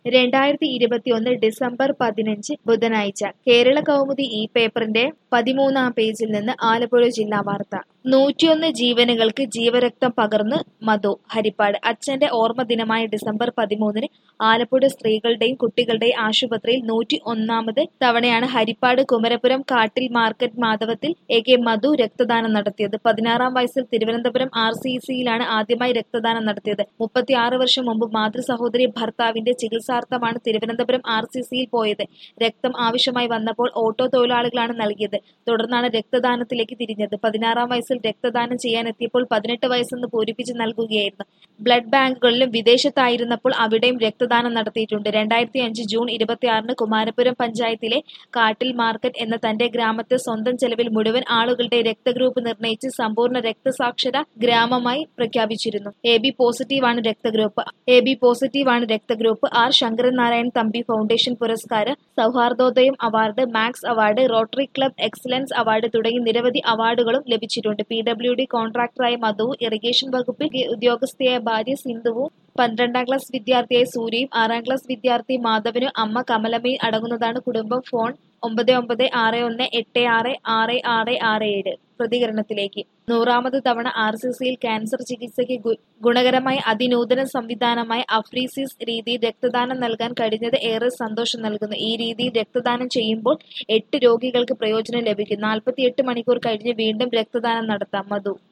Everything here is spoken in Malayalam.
രണ്ടായിരത്തി ഇരുപത്തിയൊന്ന് ഡിസംബർ പതിനഞ്ച് ബുധനാഴ്ച കേരള കൗമുദി ഈ പേപ്പറിന്റെ പതിമൂന്നാം പേജിൽ നിന്ന് ആലപ്പുഴ ജില്ലാ വാർത്ത നൂറ്റിയൊന്ന് ജീവനുകൾക്ക് ജീവരക്തം പകർന്ന് മധു ഹരിപ്പാട് അച്ഛന്റെ ഓർമ്മ ദിനമായ ഡിസംബർ പതിമൂന്നിന് ആലപ്പുഴ സ്ത്രീകളുടെയും കുട്ടികളുടെയും ആശുപത്രിയിൽ നൂറ്റി ഒന്നാമത് തവണയാണ് ഹരിപ്പാട് കുമരപുരം കാട്ടിൽ മാർക്കറ്റ് മാധവത്തിൽ എ കെ മധു രക്തദാനം നടത്തിയത് പതിനാറാം വയസ്സിൽ തിരുവനന്തപുരം ആർ സി സിയിലാണ് ആദ്യമായി രക്തദാനം നടത്തിയത് മുപ്പത്തിയാറ് വർഷം മുമ്പ് മാതൃ സഹോദരി ഭർത്താവിന്റെ ചികിത്സാർത്ഥമാണ് തിരുവനന്തപുരം ആർ സി സിയിൽ പോയത് രക്തം ആവശ്യമായി വന്നപ്പോൾ ഓട്ടോ തൊഴിലാളികളാണ് നൽകിയത് തുടർന്നാണ് രക്തദാനത്തിലേക്ക് തിരിഞ്ഞത് പതിനാറാം വയസ്സിൽ രക്തദാനം ചെയ്യാൻ എത്തിയപ്പോൾ പതിനെട്ട് വയസ്സെന്ന് പൂരിപ്പിച്ച് നൽകുകയായിരുന്നു ബ്ലഡ് ബാങ്കുകളിലും വിദേശത്തായിരുന്നപ്പോൾ അവിടെയും രക്തദാനം നടത്തിയിട്ടുണ്ട് രണ്ടായിരത്തി അഞ്ച് ജൂൺ ഇരുപത്തിയാറിന് കുമാരപുരം പഞ്ചായത്തിലെ കാട്ടിൽ മാർക്കറ്റ് എന്ന തന്റെ ഗ്രാമത്തെ സ്വന്തം ചെലവിൽ മുഴുവൻ ആളുകളുടെ രക്തഗ്രൂപ്പ് നിർണയിച്ച് സമ്പൂർണ്ണ രക്തസാക്ഷര ഗ്രാമമായി പ്രഖ്യാപിച്ചിരുന്നു എ ബി പോസിറ്റീവാണ് രക്തഗ്രൂപ്പ് എ ബി പോസിറ്റീവാണ് രക്തഗ്രൂപ്പ് ആർ ശങ്കരൻ നാരായൺ തമ്പി ഫൗണ്ടേഷൻ പുരസ്കാരം സൗഹാർദ്ദോദയം award max award rotary club excellence award തുടങ്ങി നിരവധി അവാർഡുകളും ലഭിച്ചിട്ടുണ്ട് പി ഡബ്ല്യു ഡി കോൺട്രാക്ടറായ മധുവും ഇറിഗേഷൻ വകുപ്പിൽ ഉദ്യോഗസ്ഥയായ ഭാര്യ സിന്ധുവും പന്ത്രണ്ടാം ക്ലാസ് വിദ്യാർത്ഥിയായ സൂര്യയും ആറാം ക്ലാസ് വിദ്യാർത്ഥി മാധവനും അമ്മ കമലമ്മയും അടങ്ങുന്നതാണ് കുടുംബം ഫോൺ ഒമ്പത് ഒമ്പത് ആറ് ഒന്ന് എട്ട് ആറ് ആറ് ആറ് ആറ് ഏഴ് പ്രതികരണത്തിലേക്ക് നൂറാമത് തവണ ആർ സി സിയിൽ ക്യാൻസർ ചികിത്സയ്ക്ക് ഗു- ഗുണകരമായ അതിനൂതന സംവിധാനമായ അഫ്രീസിസ് രീതിയിൽ രക്തദാനം നൽകാൻ കഴിഞ്ഞത് ഏറെ സന്തോഷം നൽകുന്നു ഈ രീതിയിൽ രക്തദാനം ചെയ്യുമ്പോൾ എട്ട് രോഗികൾക്ക് പ്രയോജനം ലഭിക്കും നാൽപ്പത്തിയെട്ട് മണിക്കൂർ കഴിഞ്ഞ് വീണ്ടും രക്തദാനം നടത്താം മധു